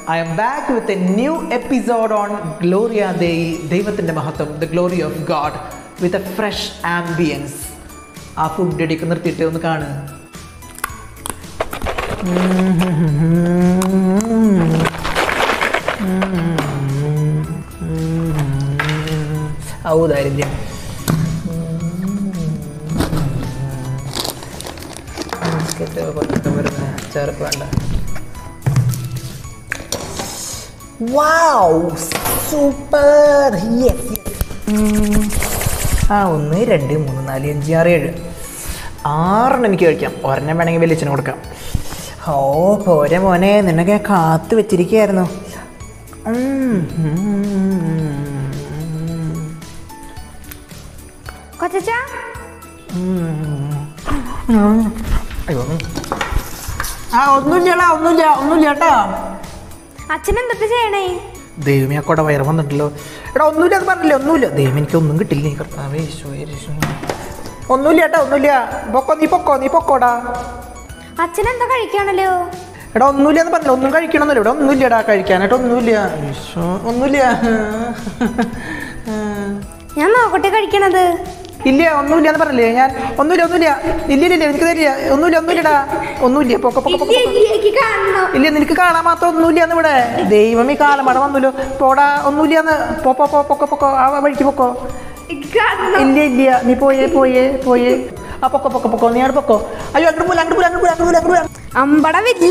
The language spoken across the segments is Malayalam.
I am back with a new episode on Gloria Dei ദൈവത്തിൻ്റെ മഹത്വം the glory of God with a fresh ambience ആ ഫുഡ് അടിക്ക് നിർത്തിയിട്ട് ഒന്ന് കാണുക ഔദാരിദ്യം ചേർപ്പ് വേണ്ട വാവ് സൂപ്പർ യെസ് ആ ഒന്ന് രണ്ട് മൂന്ന് നാല് അഞ്ച് ആറ് ഏഴ് ആറെണ്ണം എനിക്ക് കഴിക്കാം ഒരെണ്ണം വേണമെങ്കിൽ വലിയച്ഛന് കൊടുക്കാം ഓ പോരെ മോനെ നിന്നൊക്കെ ഞാൻ കാത്തു വെച്ചിരിക്കുകയായിരുന്നു ഉം. കൊച്ചച്ച അയ്യോ ആ ഒന്നുമില്ലടാ ഒന്നുമില്ല ഒന്നുമില്ല കേട്ടോ അച്ഛൻ എന്തൊക്കെ ചെയ്യണേ ദൈവമേ ആ കൊട വയറ് വന്നിട്ടല്ലോ എടാ ഒന്നുമില്ല അത് പറഞ്ഞില്ലേ ഒന്നുമില്ല ദൈവം എനിക്ക് ഒന്നും കിട്ടില്ല കർത്താവേ ഈശോയെ ഈശോയെ. ഒന്നുമില്ല ഏട്ടാ ഒന്നുമില്ല പൊക്കോ നീ പൊക്കോ നീ പൊക്കോടാ അച്ഛൻ എന്താ കഴിക്കാണല്ലോ എടാ ഒന്നുമില്ല എന്ന് പറഞ്ഞില്ല ഒന്നും കഴിക്കണമെന്നില്ല ഇവിടെ ഒന്നുമില്ലടാ കഴിക്കാനായിട്ട് ഒന്നുമില്ല ഈശോ ഒന്നുമില്ല ഞാൻ നോക്കട്ടെ കഴിക്കണത് ഇല്ല ഒന്നുമില്ല എന്ന് പറഞ്ഞില്ലേ ഞാൻ ഒന്നുമില്ല ഒന്നുമില്ല ഇല്ല ഇല്ല ഇല്ല എനിക്ക് തരില്ല ഒന്നുമില്ല ഒന്നുമില്ലടാ ഒന്നുമില്ല പൊക്കോ പൊക്കോ പൊക്കോ പൊക്കോ. എനിക്ക് കാണണം ഇല്ല നിനക്ക് കാണാൻ മാത്രം ഒന്നുമില്ല എന്ന് ഇവിടെ ദൈവം ഈ കാലമട വന്നല്ലോ പോടാ ഒന്നുമില്ല എന്ന് പോ പോ പോ പൊക്കോ പൊക്കോ ആ വഴിക്ക് പൊക്കോ എനിക്ക് കാണണം ഇല്ല ഇല്ല നീ പോയേ പോയേ പോയേ ആ പൊക്കോ പൊക്കോ പൊക്കോ നീ അവിടെ പൊക്കോ അയ്യോ അങ്ങോട്ട് പോലെ അങ്ങോട്ട് പോലെ അങ്ങോട്ട് പോലെ അങ്ങോട്ട് പോലെ അമ്പടവില്ല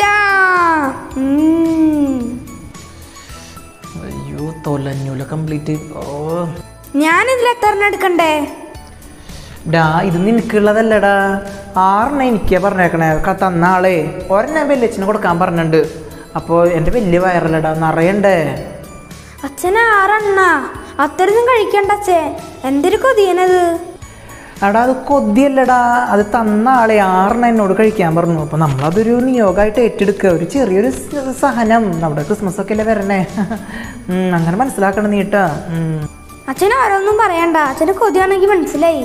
ഉം. അയ്യോ തൊലഞ്ഞൂല കംപ്ലീറ്റ് ഓ ഞാൻ ഇതിൽ എത്ര എണ്ണം എടുക്കണ്ടേ ഡാ ഇത് നിനക്കുള്ളതല്ലടാ ആറെണ്ണം എനിക്കാ പറഞ്ഞേക്കണേ ക തന്ന ആളെ ഒരെണ്ണം വെല്ലച്ചിന് കൊടുക്കാൻ പറഞ്ഞിട്ടുണ്ട് അപ്പോൾ എൻ്റെ വലിയ വയറല്ലടാ നിറയണ്ടേ അച്ഛൻ ആറെണ്ണ അത്രയൊന്നും കഴിക്കണ്ട അച്ഛേ എന്തൊരു കൊതിയനത് എടാ അത് കൊതിയല്ലടാ അത് തന്ന ആളെ ആറെണ്ണം എന്നോട് കഴിക്കാൻ പറഞ്ഞു അപ്പോൾ നമ്മളതൊരു നിയോഗമായിട്ട് ഏറ്റെടുക്കുക ഒരു ചെറിയൊരു സ- സഹനം നമ്മുടെ ക്രിസ്മസ് ഒക്കെ അല്ലേ വരണേ ഉം, അങ്ങനെ മനസ്സിലാക്കണം നീ കേട്ടാ ഉം. അച്ഛൻ ആരോന്നും പറയണ്ട അച്ഛന് കൊതിയാണെങ്കിൽ മനസ്സിലായി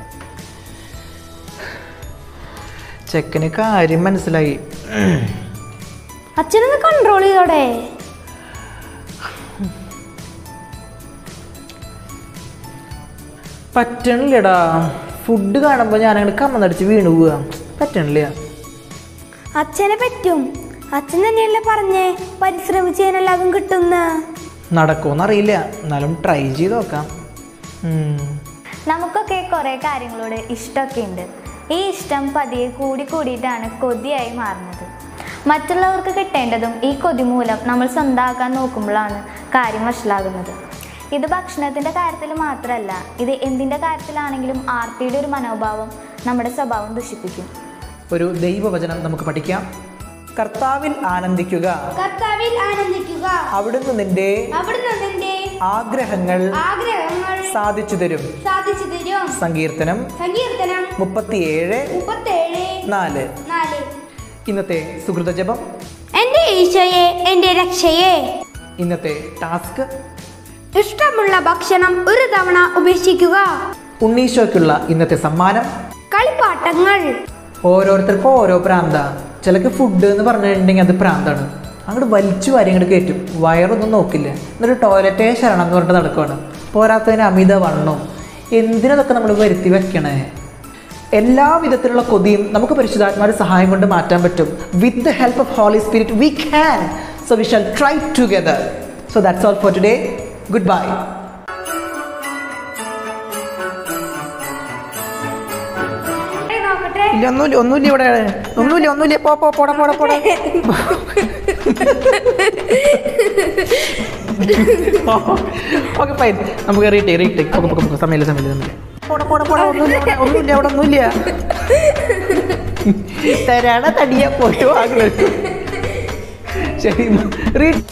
ചെക്കന് കാര്യം മനസ്സിലായി അച്ഛനൊന്ന് കൺട്രോൾ ചെയ്തോടെ പറ്റണില്ലടാ ഫുഡ് കാണുമ്പോൾ ഞാനങ്ങനെ കമ്മന്നടിച്ച് വീണു പോവുക പറ്റണില്ല അച്ഛനെ പറ്റും അച്ഛൻ തന്നെയല്ലേ പറഞ്ഞേ പരിശ്രമിച്ചതിനെല്ലാതും കിട്ടുന്ന നടക്കുമെന്നറിയില്ല എന്നാലും ട്രൈ ചെയ്ത് നോക്കാം ഉം. നമുക്കൊക്കെ കുറേ കാര്യങ്ങളോട് ഇഷ്ടമൊക്കെ ഉണ്ട് ഈ ഇഷ്ടം പതിയെ കൂടി കൂടിയിട്ടാണ് കൊതിയായി മാറുന്നത് മറ്റുള്ളവർക്ക് കിട്ടേണ്ടതും ഈ കൊതി മൂലം നമ്മൾ സ്വന്തമാക്കാൻ നോക്കുമ്പോഴാണ് കാര്യം വഷളാകുന്നത് ഇത് ഭക്ഷണത്തിൻ്റെ കാര്യത്തിൽ മാത്രമല്ല ഇത് എന്തിൻ്റെ കാര്യത്തിലാണെങ്കിലും ആർത്തിയുടെ ഒരു മനോഭാവം നമ്മുടെ സ്വഭാവം ദുഷിപ്പിക്കും ഒരു ദൈവവചനം നമുക്ക് പഠിക്കാം കർത്താവിൽ ആനന്ദിക്കുക കർത്താവിൽ ആനന്ദിക്കുക അവിടുന്ന് നിന്റെ അവിടുന്ന് നിന്റെ ആഗ്രഹങ്ങൾ ആഗ്രഹങ്ങൾ സാധിച്ചു തരും സാധിച്ചു തരും സങ്കീർത്തനം സങ്കീർത്തനം മുപ്പത്തിയേഴ് മുപ്പത്തേഴ് നാല് നാല് ഇന്നത്തെ സുഹൃത ജപം എന്റെ ഈശോയെ എന്റെ രക്ഷയെ ഇന്നത്തെ ടാസ്ക് ഇഷ്ടമുള്ള ഭക്ഷണം ഒരു തവണ ഉപേക്ഷിക്കുക ഉണ്ണീശോയ്ക്കുള്ള ഇന്നത്തെ സമ്മാനം കളിപ്പാട്ടങ്ങൾ ഓരോരുത്തർക്കും ഓരോ പ്രാന്ത ചിലക്ക് ഫുഡ് എന്ന് പറഞ്ഞിട്ടുണ്ടെങ്കിൽ അത് പ്രാന്താണ് അങ്ങോട്ട് വലിച്ചു വാരി അങ്ങോട്ട് കയറ്റും വയറൊന്നും നോക്കില്ല എന്നിട്ട് ടോയ്ലറ്റേ ശരണം എന്ന് പറഞ്ഞിട്ട് നടക്കുവാണ് പോരാത്തതിന് അമിത വണ്ണം എന്തിനതൊക്കെ നമ്മൾ വരുത്തി വെക്കണേ എല്ലാ വിധത്തിലുള്ള കൊതിയും നമുക്ക് പരിശുദ്ധാത്മാരുടെ സഹായം കൊണ്ട് മാറ്റാൻ പറ്റും with the help of Holy Spirit we can so we shall try together so that's all for today goodbye നോക്കട്ടെ ഇല്ല ഒന്നുമില്ല ഒന്നുമില്ല ഇവിടെ ഒന്നുമില്ല ഒന്നുമില്ല പോ പോ പോടാ പോടാ പോടാ ഓക്കെ ഫൈൻ നമുക്ക് റീടേക്ക് റീടേക്ക് ഓക്കെ ഓക്കെ സമയമില്ല സമയമില്ല സമയമില്ല പോടാ പോടാ പോടാ ഒന്നുമില്ല അവിടെ, ഒന്നുമില്ല അവിടെ ഒന്നുമില്ല തരാണ തടിയ പോയിട്ട് വാങ്ങുന്നത് ശരി റീ